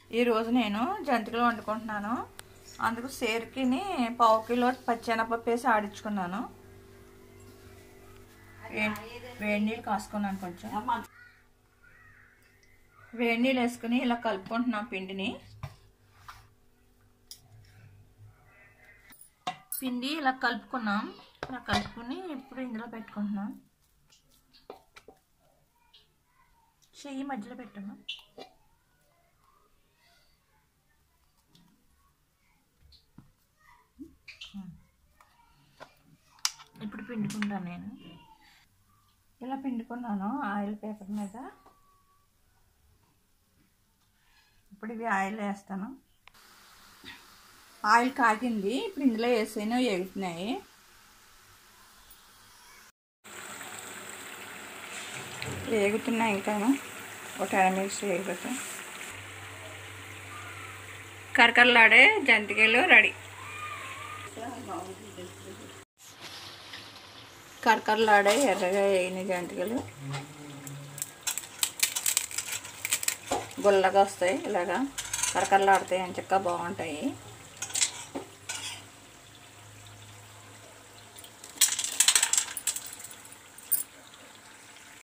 ఈరోజు నేను జంతికలు వండుకుంటున్నాను అందుకు సేరుకిని పావు కిలో పచ్చెనపప్పు వేసి ఆడించుకున్నాను వే- వేడి నీళ్ళు కాసుకున్నాను కొంచెం వేడి నీళ్ళు వేసుకుని ఇలా కలుపుకుంటున్నాం పిండిని పిండి ఇలా కలుపుకున్నాం ఇలా కలుపుకుని ఇప్పుడు ఇందులో పెట్టుకుంటున్నాం చెయ్యి మధ్యలో పెట్టాము ఇప్పుడు పిండుకుంటాను నేను ఇలా పిండుకున్నాను ఆయిల్ పేపర్ మీద ఇప్పుడు ఇవి ఆయిల్ వేస్తాను ఆయిల్ కాగింది ఇప్పుడు ఇందులో వేసాను ఎగుతున్నాయి వేగుతున్నాయి ఇంకాను ఒక టెన్ మినిట్స్ వేగిపోతాయి కరకరలాడే జంతికలు రెడీ కరకరలాడే ఎర్రగా వేగిన జంతికలు గుల్లగా వస్తాయి ఇలాగా కరకరలాడతాయి అని చక్కగా బాగుంటాయి